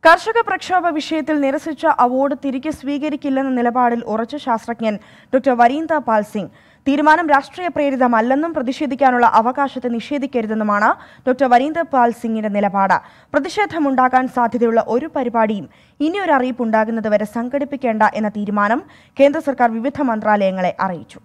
കർഷക പ്രക്ഷോഭ വിഷയത്തിൽ നിരസിച്ച അവാർഡ് തിരികെ സ്വീകരിക്കില്ലെന്ന നിലപാടിൽ ഉറച്ച ശാസ്ത്രജ്ഞൻ ഡോക്ടർ വരീന്ദ പാൽ സിംഗ് തീരുമാനം രാഷ്ട്രീയ പ്രേരിതമല്ലെന്നും പ്രതിഷേധിക്കാനുള്ള അവകാശത്തെ നിഷേധിക്കരുതെന്നുമാണ് ഡോക്ടർ വരീന്ദർ പാൽ സിംഗിന്റെ നിലപാട് പ്രതിഷേധമുണ്ടാകാൻ സാധ്യതയുള്ള ഒരു പരിപാടിയും ഇനിയൊരു അറിയിപ്പ് ഉണ്ടാകുന്നതുവരെ സംഘടിപ്പിക്കേണ്ട എന്ന തീരുമാനം കേന്ദ്ര സർക്കാർ വിവിധ മന്ത്രാലയങ്ങളെ അറിയിച്ചു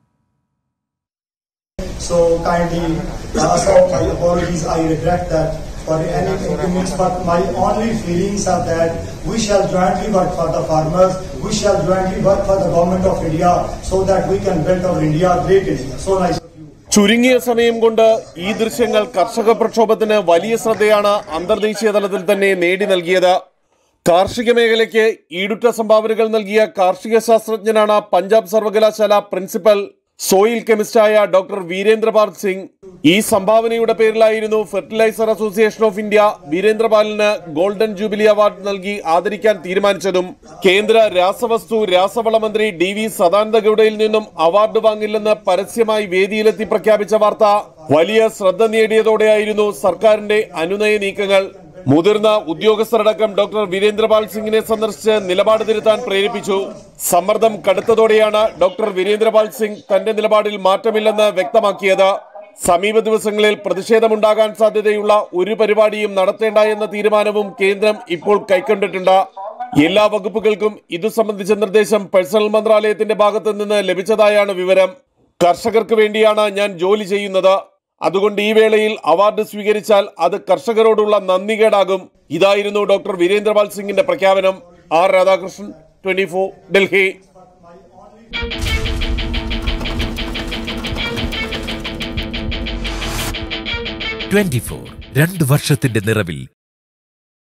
So kindly uh, accept my apologies. I regret that for any inconvenience, but my only feelings are that we shall jointly work for the farmers. We shall jointly work for the government of India so that we can build our India, great India. So nice of you. ചുരുങ്ങിയ സമയം കൊണ്ട് ഈ ദൃശ്യങ്ങൾ കർഷക പ്രക്ഷോഭത്തിന് വലിയ ശ്രദ്ധയാണ് അന്തർദേശീയ തലത്തിൽ തന്നെ നേടി നൽകിയത് കാർഷിക മേഖലയ്ക്ക് ഈടുറ്റ സംഭാവനകൾ നൽകിയ കാർഷിക ശാസ്ത്രജ്ഞനാണ് പഞ്ചാബ് സർവകലാശാല പ്രിൻസിപ്പൽ സോയിൽ കെമിസ്റ്റായ ഡോക്ടർ വീരേന്ദ്രപാൽ സിംഗ് ഈ സംഭാവനയുടെ പേരിലായിരുന്നു ഫെർട്ടിലൈസർ അസോസിയേഷൻ ഓഫ് ഇന്ത്യ വീരേന്ദ്രപാലിന് ഗോൾഡൻ ജൂബിലി അവാർഡ് നൽകി ആദരിക്കാൻ തീരുമാനിച്ചതും കേന്ദ്ര രാസവസ്തു രാസവള മന്ത്രി ഡി വി സദാനന്ദ ഗൌഡയിൽ നിന്നും അവാർഡ് വാങ്ങില്ലെന്ന് പരസ്യമായി വേദിയിലെത്തി പ്രഖ്യാപിച്ച വാർത്ത വലിയ ശ്രദ്ധ നേടിയതോടെയായിരുന്നു സർക്കാരിന്റെ അനുനയ നീക്കങ്ങൾ മുതിർന്ന ഉദ്യോഗസ്ഥരടക്കം ഡോക്ടർ വീരേന്ദ്രപാൽ സിംഗിനെ സന്ദർശിച്ച് നിലപാട് തിരുത്താൻ പ്രേരിപ്പിച്ചു സമ്മർദ്ദം കടുത്തതോടെയാണ് ഡോക്ടർ വീരേന്ദ്രപാൽ സിംഗ് തന്റെ നിലപാടിൽ മാറ്റമില്ലെന്ന് വ്യക്തമാക്കിയത് സമീപ ദിവസങ്ങളിൽ പ്രതിഷേധമുണ്ടാകാൻ സാധ്യതയുള്ള ഒരു പരിപാടിയും നടത്തേണ്ട എന്ന തീരുമാനവും കേന്ദ്രം ഇപ്പോൾ കൈക്കൊണ്ടിട്ടുണ്ട് എല്ലാ വകുപ്പുകൾക്കും ഇതു സംബന്ധിച്ച നിർദ്ദേശം പേഴ്സണൽ മന്ത്രാലയത്തിന്റെ ഭാഗത്തു നിന്ന് ലഭിച്ചതായാണ് വിവരം കർഷകർക്ക് വേണ്ടിയാണ് ഞാൻ ജോലി ചെയ്യുന്നത് അതുകൊണ്ട് ഈ വേളയിൽ അവാർഡ് സ്വീകരിച്ചാൽ അത് കർഷകരോടുള്ള നന്ദികേടാകും ഇതായിരുന്നു ഡോക്ടർ വീരേന്ദ്രപാൽ സിംഗിന്റെ പ്രഖ്യാപനം R Radhakrishnan twenty Delhi twenty four രണ്ട് വർഷത്തിന്റെ നിറവിൽ